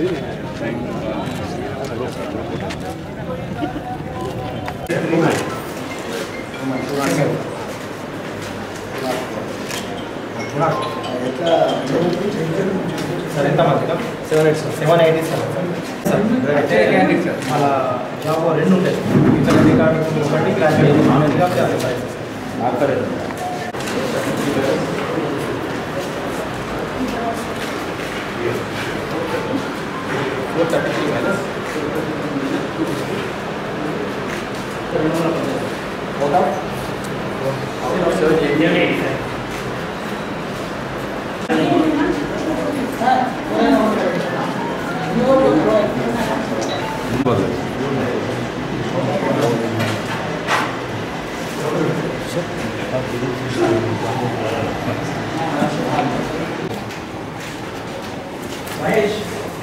sir ఎంత మంది seven eight sir seven eight sir sir అయితే అలా జాబ్ రెండు ఉంటాయి ఇక్కడ రికార్డు ఒకటి గ్రాడ్యుయేట్ మామూలుగా యాభై price sir four thirty three minus Mahesh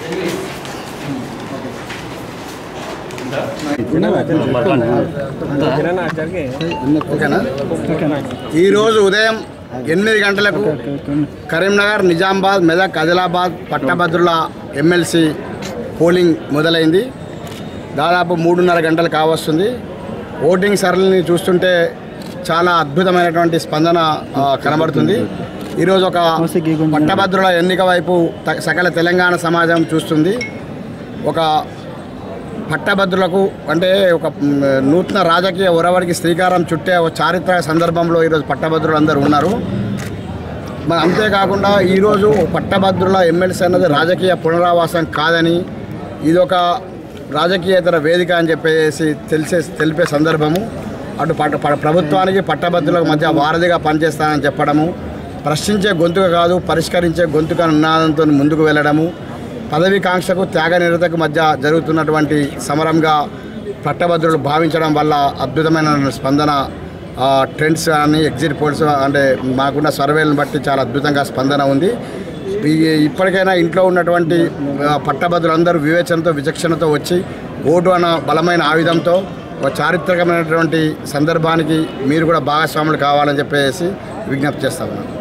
ఈరోజు ఉదయం ఎనిమిది గంటలకు కరీంనగర్ నిజామాబాద్ మెదక్ ఆదిలాబాద్ పట్టభద్రుల ఎమ్మెల్సీ పోలింగ్ మొదలైంది దాదాపు మూడున్నర గంటలు కావస్తుంది ఓటింగ్ సరళిని చూస్తుంటే చాలా అద్భుతమైనటువంటి స్పందన ఆ, కనబడుతుంది ఈరోజు ఒక పట్టభద్రుల ఎన్నిక వైపు త- సకల తెలంగాణ సమాజం చూస్తుంది ఒక పట్టభద్రులకు అంటే ఒక మ్, నూతన రాజకీయ ఒరవడికి శ్రీకారం చుట్టే ఒక చారిత్రక సందర్భంలో ఈరోజు పట్టభద్రులు అందరూ ఉన్నారు మరి అంతేకాకుండా ఈరోజు పట్టభద్రుల ఎమ్మెల్సీ అన్నది రాజకీయ పునరావాసం కాదని ఇదొక రాజకీయేతర వేదిక అని చెప్పేసి తెలిసే తెలిపే సందర్భము అటు పట్ట ప- ప్రభుత్వానికి పట్టభద్రులకు మధ్య వారధిగా పనిచేస్తానని చెప్పడము ప్రశ్నించే గొంతుక కాదు పరిష్కరించే గొంతుక నినాదంతో ముందుకు వెళ్ళడము పదవీకాంక్షకు త్యాగ నిరతకు మధ్య జరుగుతున్నటువంటి సమరంగా పట్టభద్రులు భావించడం వల్ల అద్భుతమైన స్పందన ఆ, ట్రెండ్స్ కానీ ఎగ్జిట్ పోల్స్ అంటే మాకున్న సర్వేలను బట్టి చాలా అద్భుతంగా స్పందన ఉంది ఈ- ఇప్పటికైనా ఇంట్లో ఉన్నటువంటి ఆ, పట్టభద్రులందరూ వివేచనతో విచక్షణతో వచ్చి ఓటు అన్న బలమైన ఆయుధంతో ఒక చారిత్రకమైనటువంటి సందర్భానికి మీరు కూడా భాగస్వాములు కావాలని చెప్పేసి విజ్ఞప్తి చేస్తా ఉన్నాను